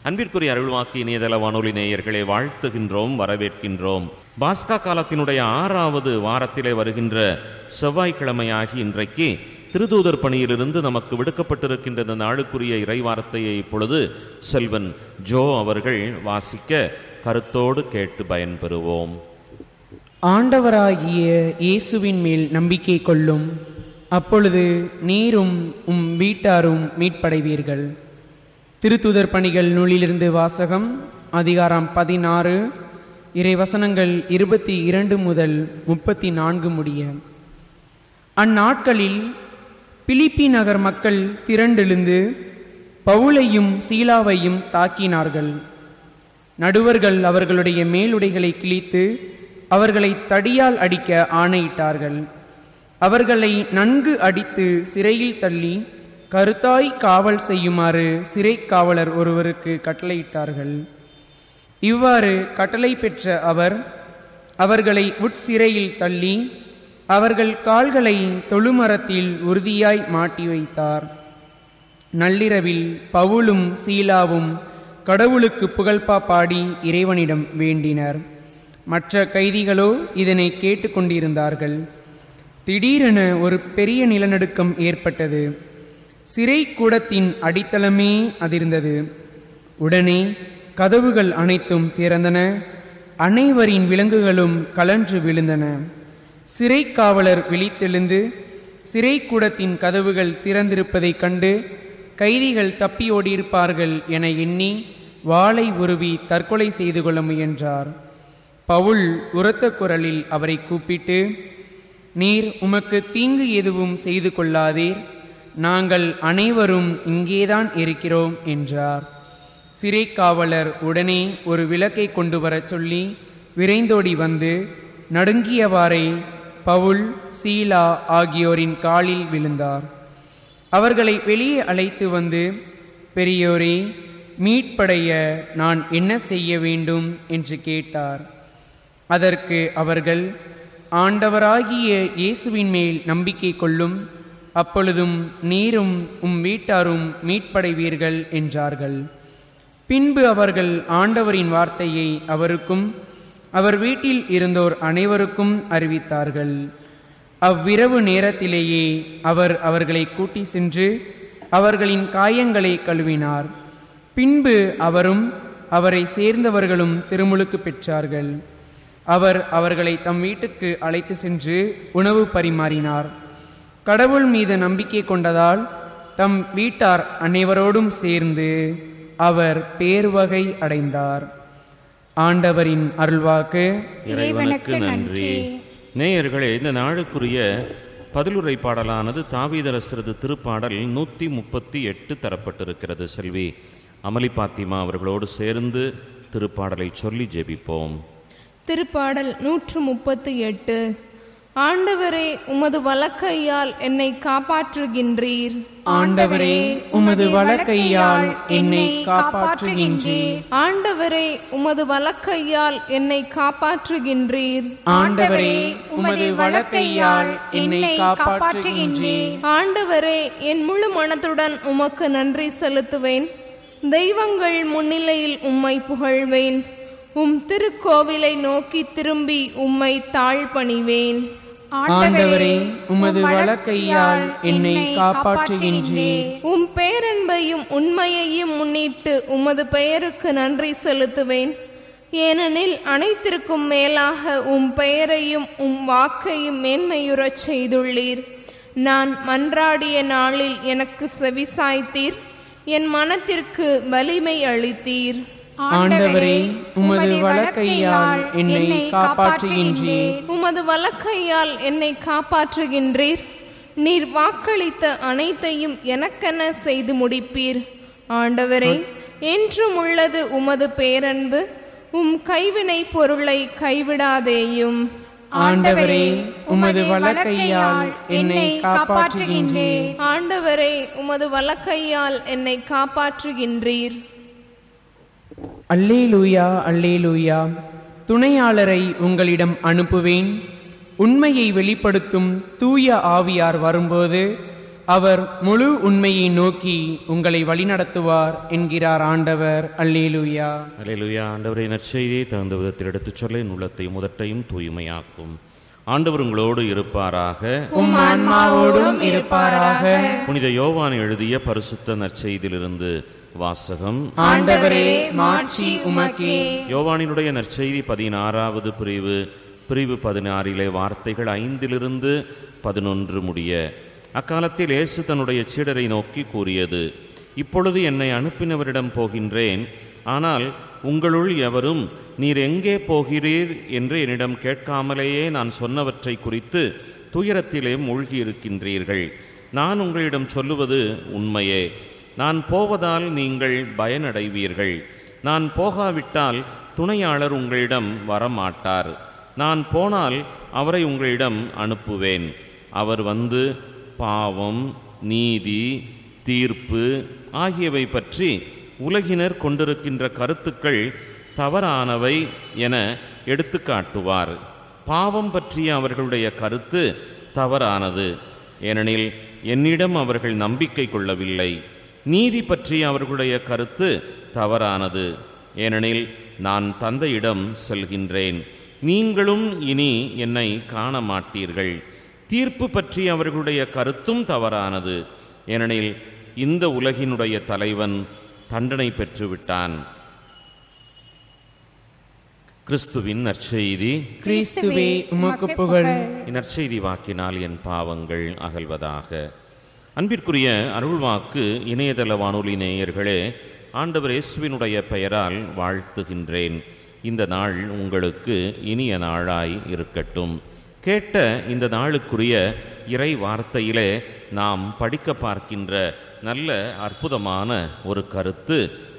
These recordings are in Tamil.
அன்பிற்குரிய அருள்வாக்கு இணையதள வானொலி நேயர்களை வாழ்த்துகின்றோம் வரவேற்கின்றோம் பாஸ்கா காலத்தினுடைய ஆறாவது வாரத்திலே வருகின்ற செவ்வாய்க்கிழமையாகி இன்றைக்கு திருதூதர் பணியிலிருந்து நமக்கு விடுக்கப்பட்டிருக்கின்ற இந்த நாளுக்குரிய இறைவார்த்தையை இப்பொழுது செல்வன் ஜோ அவர்கள் வாசிக்க கருத்தோடு கேட்டு பயன்பெறுவோம் ஆண்டவராகிய இயேசுவின் மேல் நம்பிக்கை கொள்ளும் அப்பொழுது நீரும் உம் வீட்டாரும் மீட்படைவீர்கள் திருத்துதர் பணிகள் நூலிலிருந்து வாசகம் அதிகாரம் பதினாறு இறைவசனங்கள் இருபத்தி இரண்டு முதல் முப்பத்தி நான்கு முடிய அந்நாட்களில் பிலிப்பி நகர் மக்கள் திரண்டெழுந்து பவுலையும் சீலாவையும் தாக்கினார்கள் நடுவர்கள் அவர்களுடைய மேலுடைகளை கிழித்து அவர்களை தடியால் அடிக்க ஆணையிட்டார்கள் அவர்களை நன்கு அடித்து சிறையில் தள்ளி கருத்தாய் காவல் செய்யுமாறு சிறை காவலர் ஒருவருக்கு கட்டளையிட்டார்கள் இவ்வாறு கட்டளை பெற்ற அவர் அவர்களை உட்சிறையில் தள்ளி அவர்கள் கால்களை தொழுமரத்தில் உறுதியாய் மாட்டி வைத்தார் நள்ளிரவில் பவுலும் சீலாவும் கடவுளுக்கு புகழ்பா பாடி இறைவனிடம் வேண்டினர் மற்ற கைதிகளோ இதனை கேட்டுக்கொண்டிருந்தார்கள் திடீரென ஒரு பெரிய நிலநடுக்கம் ஏற்பட்டது சிறை கூடத்தின் அடித்தளமே அதிர்ந்தது உடனே கதவுகள் அனைத்தும் திறந்தன அனைவரின் விலங்குகளும் கலன்று விழுந்தன சிறை காவலர் விழித்தெழுந்து சிறை கூடத்தின் கதவுகள் திறந்திருப்பதைக் கண்டு கைதிகள் தப்பி ஓடியிருப்பார்கள் என எண்ணி வாளை உருவி தற்கொலை செய்து கொள்ள முயன்றார் பவுல் உரத்த குரலில் அவரை கூப்பிட்டு நீர் உமக்கு தீங்கு எதுவும் செய்து கொள்ளாதீர் நாங்கள் அனைவரும் இங்கேதான் இருக்கிறோம் என்றார் சிறை காவலர் உடனே ஒரு விளக்கை கொண்டு வரச் சொல்லி விரைந்தோடி வந்து நடுங்கியவாறே பவுல் சீலா ஆகியோரின் காலில் விழுந்தார் அவர்களை வெளியே அழைத்து வந்து பெரியோரே மீட்படைய நான் என்ன செய்ய வேண்டும் என்று கேட்டார் அதற்கு அவர்கள் ஆண்டவராகிய இயேசுவின் மேல் நம்பிக்கை கொள்ளும் அப்பொழுதும் நீரும் உம் வீட்டாரும் மீட்படைவீர்கள் என்றார்கள் பின்பு அவர்கள் ஆண்டவரின் வார்த்தையை அவருக்கும் அவர் வீட்டில் இருந்தோர் அனைவருக்கும் அறிவித்தார்கள் அவ்விரவு நேரத்திலேயே அவர் அவர்களை கூட்டி சென்று அவர்களின் காயங்களை கழுவினார் பின்பு அவரும் அவரை சேர்ந்தவர்களும் திருமுழுக்கு பெற்றார்கள் அவர் அவர்களை தம் வீட்டுக்கு அழைத்து சென்று உணவு பரிமாறினார் கடவுள் மீது நம்பிக்கை கொண்டதால் தம் வீட்டார் அனைவரோடும் சேர்ந்து அவர் பேர்வகை அடைந்தார் ஆண்டவரின் அருள்வாக்கு இறைவனுக்கு நன்றி நேயர்களே இந்த நாளுக்குரிய பதிலுரை பாடலானது தாவீதரசரது திருப்பாடல் நூற்றி முப்பத்தி எட்டு தரப்பட்டிருக்கிறது செல்வி அமளி பாத்திமா அவர்களோடு சேர்ந்து திருப்பாடலை சொல்லி ஜெபிப்போம் திருப்பாடல் நூற்று முப்பத்து எட்டு ஆண்டவரே உமது வலக்கையால் என்னை காப்பாற்றுகின்றீர் ஆண்டவரே உமது வலக்கையால் என்னை காப்பாற்றுகின்றீர் ஆண்டவரே உமது வலக்கையால் என்னை காப்பாற்றுகின்றீர் ஆண்டவரே உமது வலக்கையால் என்னை காப்பாற்றுகின்றீர் ஆண்டவரே என் முழு மனத்துடன் உமக்கு நன்றி செலுத்துவேன் தெய்வங்கள் முன்னிலையில் உம்மை புகழ்வேன் உம் திருக்கோவிலை நோக்கி திரும்பி உம்மை தாழ்பணிவேன் ஆண்டவரே உமது வலக்கையால் என்னை காப்பாற்றுகின்றீர் உம் பேரன்பையும் உண்மையையும் முன்னிட்டு உமது பெயருக்கு நன்றி செலுத்துவேன் ஏனெனில் அனைத்திற்கும் மேலாக உம் பெயரையும் உம் வாக்கையும் மேன்மையுறச் செய்துள்ளீர் நான் மன்றாடிய நாளில் எனக்கு செவிசாய்த்தீர் என் மனத்திற்கு வலிமை அளித்தீர் ஆண்டவரே உமது வலக்கையால் என்னை காப்பாற்றுகின்றீர் உமது வலக்கையால் என்னை காப்பாற்றுகின்றீர் நீர் வாக்களித்த அனைத்தையும் எனக்கென செய்து முடிப்பீர் ஆண்டவரே என்றும் உள்ளது உமது பேரன்பு உம் கைவினை பொருளை கைவிடாதேயும் ஆண்டவரே உமது வலக்கையால் என்னை காப்பாற்றுகின்றீர் ஆண்டவரே உமது வலக்கையால் என்னை காப்பாற்றுகின்றீர் அல்லேலூயா அல்லேலூயா துணையாளரை உங்களிடம் அனுப்புவேன் உண்மையை வெளிப்படுத்தும் தூய ஆவியார் வரும்போது அவர் முழு உண்மையை நோக்கி உங்களை வழிநடத்துவார் என்கிறார் ஆண்டவர் அல்லேலூயா அலையிலுயா ஆண்டவரை நற்செய்தியை தகுந்த விதத்தில் எடுத்துச் சொல்ல என் உள்ளத்தையும் முதட்டையும் தூய்மையாக்கும் ஆண்டவர் உங்களோடு இருப்பாராக உம் ஆன்மாவோடும் இருப்பாராக புனித யோவான் எழுதிய பரிசுத்த நற்செய்தியிலிருந்து வாசகம் ஆண்டவரே மாட்சி உமக்கே யோவானினுடைய நற்செய்தி பதினாறாவது பிரிவு பிரிவு பதினாறிலே வார்த்தைகள் ஐந்திலிருந்து பதினொன்று முடிய அக்காலத்தில் இயேசு தன்னுடைய சீடரை நோக்கி கூறியது இப்பொழுது என்னை அனுப்பினவரிடம் போகின்றேன் ஆனால் உங்களுள் எவரும் நீர் எங்கே போகிறீர் என்று என்னிடம் கேட்காமலேயே நான் சொன்னவற்றை குறித்து துயரத்திலே மூழ்கியிருக்கின்றீர்கள் நான் உங்களிடம் சொல்லுவது உண்மையே நான் போவதால் நீங்கள் பயனடைவீர்கள் நான் போகாவிட்டால் துணையாளர் உங்களிடம் வரமாட்டார் நான் போனால் அவரை உங்களிடம் அனுப்புவேன் அவர் வந்து பாவம் நீதி தீர்ப்பு ஆகியவை பற்றி உலகினர் கொண்டிருக்கின்ற கருத்துக்கள் தவறானவை என எடுத்துக்காட்டுவார் பாவம் பற்றிய அவர்களுடைய கருத்து தவறானது ஏனெனில் என்னிடம் அவர்கள் நம்பிக்கை கொள்ளவில்லை நீதி பற்றிய அவர்களுடைய கருத்து தவறானது ஏனெனில் நான் தந்தையிடம் செல்கின்றேன் நீங்களும் இனி என்னை காண மாட்டீர்கள் தீர்ப்பு பற்றி அவர்களுடைய கருத்தும் தவறானது ஏனெனில் இந்த உலகினுடைய தலைவன் தண்டனை பெற்றுவிட்டான் கிறிஸ்துவின் நற்செய்தி கிறிஸ்துவே உமக்கு புகழ் இந்நற்செய்தி வாக்கினால் என் பாவங்கள் அகல்வதாக அன்பிற்குரிய அருள்வாக்கு இணையதள வானொலி நேயர்களே ஆண்டவர் இயேசுவினுடைய பெயரால் வாழ்த்துகின்றேன் இந்த நாள் உங்களுக்கு இனிய நாளாய் இருக்கட்டும் கேட்ட இந்த நாளுக்குரிய இறை வார்த்தையிலே நாம் படிக்க பார்க்கின்ற நல்ல அற்புதமான ஒரு கருத்து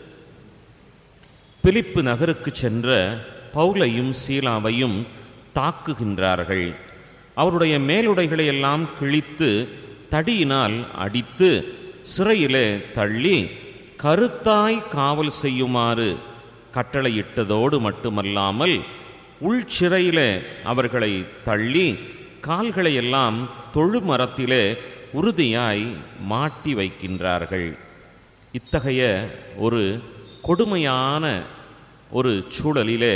பிலிப்பு நகருக்கு சென்ற பவுலையும் சீலாவையும் தாக்குகின்றார்கள் அவருடைய மேலுடைகளை எல்லாம் கிழித்து தடியினால் அடித்து சிறையிலே தள்ளி கருத்தாய் காவல் செய்யுமாறு கட்டளையிட்டதோடு மட்டுமல்லாமல் உள்சிறையிலே அவர்களை தள்ளி கால்களை எல்லாம் தொழுமரத்திலே உறுதியாய் மாட்டி வைக்கின்றார்கள் இத்தகைய ஒரு கொடுமையான ஒரு சூழலிலே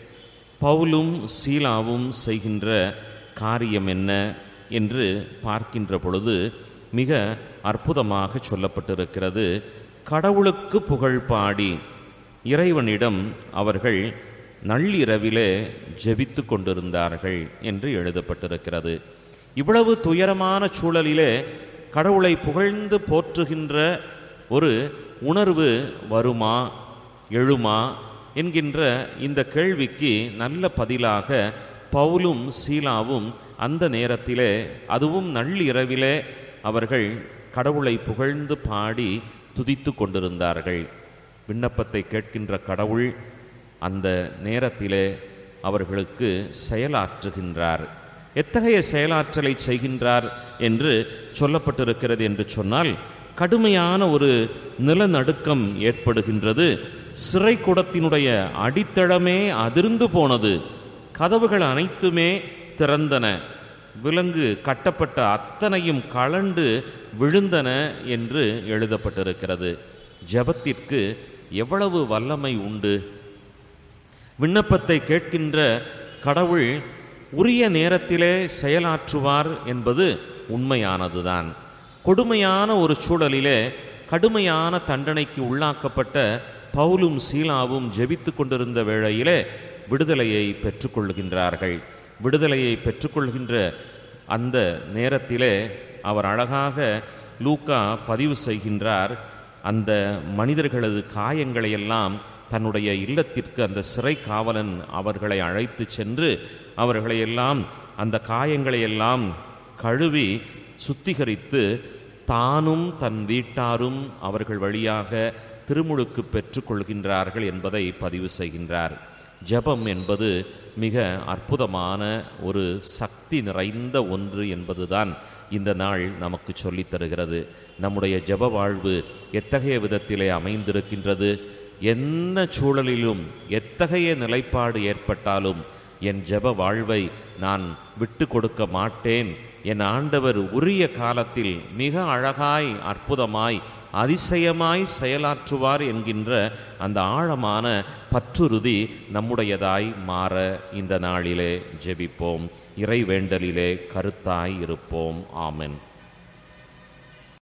பவுலும் சீலாவும் செய்கின்ற காரியம் என்ன என்று பார்க்கின்ற பொழுது மிக அற்புதமாக சொல்லப்பட்டிருக்கிறது கடவுளுக்கு புகழ் பாடி இறைவனிடம் அவர்கள் நள்ளிரவிலே ஜெபித்து கொண்டிருந்தார்கள் என்று எழுதப்பட்டிருக்கிறது இவ்வளவு துயரமான சூழலிலே கடவுளை புகழ்ந்து போற்றுகின்ற ஒரு உணர்வு வருமா எழுமா என்கின்ற இந்த கேள்விக்கு நல்ல பதிலாக பவுலும் சீலாவும் அந்த நேரத்திலே அதுவும் நள்ளிரவிலே அவர்கள் கடவுளை புகழ்ந்து பாடி துதித்து கொண்டிருந்தார்கள் விண்ணப்பத்தை கேட்கின்ற கடவுள் அந்த நேரத்திலே அவர்களுக்கு செயலாற்றுகின்றார் எத்தகைய செயலாற்றலை செய்கின்றார் என்று சொல்லப்பட்டிருக்கிறது என்று சொன்னால் கடுமையான ஒரு நிலநடுக்கம் ஏற்படுகின்றது சிறை குடத்தினுடைய அடித்தளமே அதிர்ந்து போனது கதவுகள் அனைத்துமே திறந்தன விலங்கு கட்டப்பட்ட அத்தனையும் கலண்டு விழுந்தன என்று எழுதப்பட்டிருக்கிறது ஜெபத்திற்கு எவ்வளவு வல்லமை உண்டு விண்ணப்பத்தை கேட்கின்ற கடவுள் உரிய நேரத்திலே செயலாற்றுவார் என்பது உண்மையானதுதான் கொடுமையான ஒரு சூழலிலே கடுமையான தண்டனைக்கு உள்ளாக்கப்பட்ட பவுலும் சீலாவும் ஜெபித்து கொண்டிருந்த வேளையிலே விடுதலையை பெற்றுக்கொள்கின்றார்கள் விடுதலையை பெற்றுக்கொள்கின்ற அந்த நேரத்திலே அவர் அழகாக லூக்கா பதிவு செய்கின்றார் அந்த மனிதர்களது காயங்களையெல்லாம் தன்னுடைய இல்லத்திற்கு அந்த சிறை காவலன் அவர்களை அழைத்து சென்று அவர்களையெல்லாம் அந்த காயங்களையெல்லாம் கழுவி சுத்திகரித்து தானும் தன் வீட்டாரும் அவர்கள் வழியாக திருமுழுக்கு பெற்றுக்கொள்கின்றார்கள் என்பதை பதிவு செய்கின்றார் ஜெபம் என்பது மிக அற்புதமான ஒரு சக்தி நிறைந்த ஒன்று என்பதுதான் இந்த நாள் நமக்கு சொல்லித் தருகிறது நம்முடைய ஜெப வாழ்வு எத்தகைய விதத்திலே அமைந்திருக்கின்றது என்ன சூழலிலும் எத்தகைய நிலைப்பாடு ஏற்பட்டாலும் என் ஜெப வாழ்வை நான் விட்டு கொடுக்க மாட்டேன் என் ஆண்டவர் உரிய காலத்தில் மிக அழகாய் அற்புதமாய் அதிசயமாய் செயலாற்றுவார் என்கின்ற அந்த ஆழமான பற்றுறுதி நம்முடையதாய் மாற இந்த நாளிலே ஜெபிப்போம் இறைவேண்டலிலே கருத்தாய் இருப்போம் ஆமென்